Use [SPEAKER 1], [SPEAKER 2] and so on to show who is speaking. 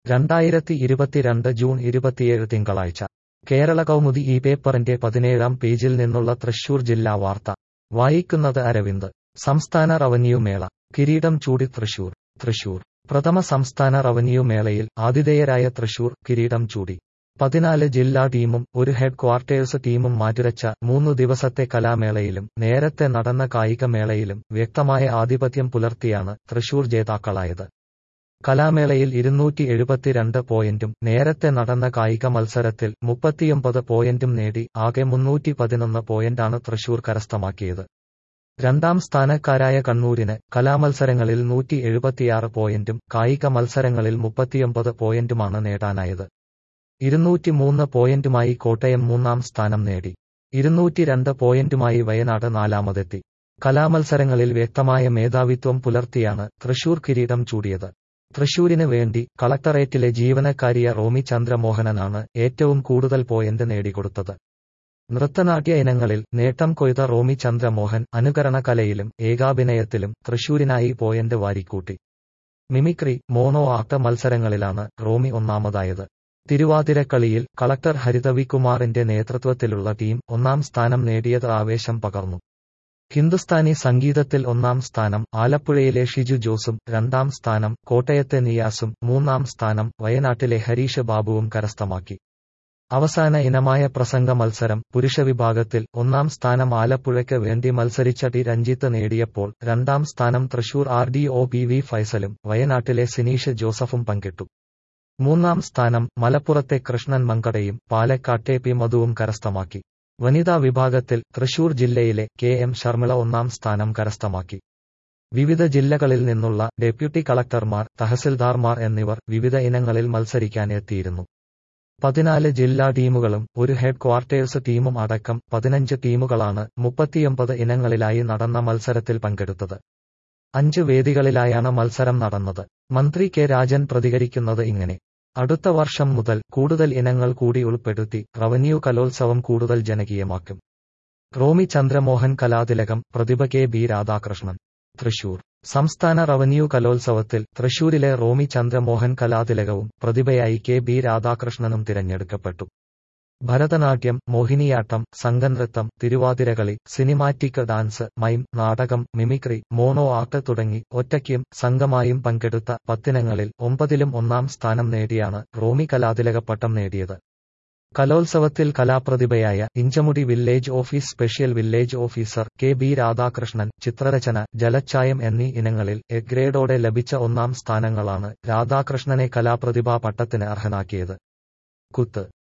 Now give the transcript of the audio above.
[SPEAKER 1] രണ്ടായിരത്തി ഇരുപത്തിരണ്ട് ജൂൺ ഇരുപത്തിയേഴ് തിങ്കളാഴ്ച കേരള കൗമുദി ഈ പേപ്പറിന്റെ പതിനേഴാം പേജിൽ നിന്നുള്ള തൃശൂർ ജില്ലാ വാർത്ത വായിക്കുന്നത് അരവിന്ദ് സംസ്ഥാന റവന്യൂ മേള കിരീടം ചൂടി തൃശൂർ തൃശൂർ പ്രഥമ സംസ്ഥാന റവന്യൂ മേളയിൽ ആതിഥേയരായ തൃശൂർ കിരീടം ചൂടി പതിനാല് ജില്ലാ ടീമും ഒരു ഹെഡ് ക്വാർട്ടേഴ്സ് ടീമും മാറ്റുരച്ച മൂന്നു ദിവസത്തെ കലാമേളയിലും നേരത്തെ നടന്ന കായിക മേളയിലും വ്യക്തമായ ആധിപത്യം പുലർത്തിയാണ് തൃശൂർ ജേതാക്കളായത് കലാമേളയിൽ ഇരുന്നൂറ്റി എഴുപത്തിരണ്ട് പോയിന്റും നേരത്തെ നടന്ന കായിക മത്സരത്തിൽ മുപ്പത്തിയൊമ്പത് പോയിന്റും നേടി ആകെ മുന്നൂറ്റി പതിനൊന്ന് പോയിന്റാണ് തൃശൂർ കരസ്ഥമാക്കിയത് രണ്ടാം സ്ഥാനക്കാരായ കണ്ണൂരിന് കലാമത്സരങ്ങളിൽ നൂറ്റി എഴുപത്തിയാറ് പോയിന്റും കായിക മത്സരങ്ങളിൽ മുപ്പത്തിയൊമ്പത് പോയിന്റുമാണ് നേടാനായത് ഇരുന്നൂറ്റിമൂന്ന് പോയിന്റുമായി കോട്ടയം മൂന്നാം സ്ഥാനം നേടി ഇരുന്നൂറ്റിരണ്ട് പോയിന്റുമായി വയനാട് നാലാമതെത്തി കലാമത്സരങ്ങളിൽ വ്യക്തമായ മേധാവിത്വം പുലർത്തിയാണ് തൃശൂർ കിരീടം ചൂടിയത് തൃശൂരിന് വേണ്ടി കളക്ടറേറ്റിലെ ജീവനക്കാരിയ റോമി ചന്ദ്രമോഹനനാണ് ഏറ്റവും കൂടുതൽ പോയിന്റ് നേടിക്കൊടുത്തത് നൃത്തനാട്യ ഇനങ്ങളിൽ നേട്ടം കൊയ്ത റോമി ചന്ദ്രമോഹൻ അനുകരണ കലയിലും ഏകാഭിനയത്തിലും തൃശൂരിനായി പോയിന്റ് വാരിക്കൂട്ടി മിമിക്രി മോണോ ആക്ട് മത്സരങ്ങളിലാണ് റോമി ഒന്നാമതായത് തിരുവാതിരക്കളിയിൽ കളക്ടർ ഹരിതവികുമാറിന്റെ നേതൃത്വത്തിലുള്ള ടീം ഒന്നാം സ്ഥാനം നേടിയത് ആവേശം പകർന്നു ഹിന്ദുസ്ഥാനി സംഗീതത്തിൽ ഒന്നാം സ്ഥാനം ആലപ്പുഴയിലെ ഷിജു ജോസും രണ്ടാം സ്ഥാനം കോട്ടയത്തെ നിയാസും മൂന്നാം സ്ഥാനം വയനാട്ടിലെ ഹരീഷ് ബാബുവും കരസ്ഥമാക്കി അവസാന ഇനമായ പ്രസംഗ മത്സരം പുരുഷ വിഭാഗത്തിൽ ഒന്നാം സ്ഥാനം ആലപ്പുഴയ്ക്ക് വേണ്ടി മത്സരിച്ച ടി രഞ്ജിത്ത് നേടിയപ്പോൾ രണ്ടാം സ്ഥാനം Thrissur R D O P V ഫൈസലും വയനാട്ടിലെ സിനീഷ് ജോസഫും പങ്കിട്ടു മൂന്നാം സ്ഥാനം മലപ്പുറത്തെ കൃഷ്ണൻ മങ്കടയും പാലക്കാട്ടെ പി മധുവും കരസ്ഥമാക്കി വനിതാ വിഭാഗത്തിൽ തൃശൂർ ജില്ലയിലെ കെ എം ശർമിള ഒന്നാം സ്ഥാനം കരസ്ഥമാക്കി വിവിധ ജില്ലകളിൽ നിന്നുള്ള ഡെപ്യൂട്ടി കളക്ടർമാർ തഹസിൽദാർമാർ എന്നിവർ വിവിധ ഇനങ്ങളിൽ മത്സരിക്കാൻ എത്തിയിരുന്നു പതിനാല് ജില്ലാ ടീമുകളും ഒരു ഹെഡ് ക്വാർട്ടേഴ്സ് ടീമും അടക്കം പതിനഞ്ച് ടീമുകളാണ് മുപ്പത്തിയൊമ്പത് ഇനങ്ങളിലായി നടന്ന മത്സരത്തിൽ പങ്കെടുത്തത് അഞ്ച് വേദികളിലായാണ് മത്സരം നടന്നത് മന്ത്രി കെ രാജൻ പ്രതികരിക്കുന്നത് ഇങ്ങനെ അടുത്ത വർഷം മുതൽ കൂടുതൽ ഇനങ്ങൾ കൂടി ഉൾപ്പെടുത്തി റവന്യൂ കലോത്സവം കൂടുതൽ ജനകീയമാക്കും റോമി ചന്ദ്രമോഹൻ കലാതിലകം പ്രതിഭ കെ ബി രാധാകൃഷ്ണൻ തൃശൂർ സംസ്ഥാന റവന്യൂ കലോത്സവത്തിൽ തൃശൂരിലെ റോമി ചന്ദ്രമോഹൻ കലാതിലകവും പ്രതിഭയായി കെ ബി രാധാകൃഷ്ണനും തിരഞ്ഞെടുക്കപ്പെട്ടു ഭരതനാട്യം മോഹിനിയാട്ടം സംഘനൃത്തം തിരുവാതിരകളി സിനിമാറ്റിക് ഡാൻസ് മൈം നാടകം മിമിക്രി മോണോ ആക്ട് തുടങ്ങി ഒറ്റയ്ക്കും സംഘമായും പങ്കെടുത്ത പത്തിനങ്ങളിൽ ഒമ്പതിലും ഒന്നാം സ്ഥാനം നേടിയാണ് റോമി കലാതിലകപ്പട്ടം നേടിയത് കലോത്സവത്തിൽ കലാപ്രതിഭയായ Inchamudi village office special village officer K B Radhakrishnan ചിത്രരചന ജലച്ചായം എന്നീ ഇനങ്ങളിൽ എ ഗ്രേഡോടെ ലഭിച്ച ഒന്നാം സ്ഥാനങ്ങളാണ് രാധാകൃഷ്ണനെ കലാപ്രതിഭാ പട്ടത്തിന് അർഹനാക്കിയത് കുത്ത്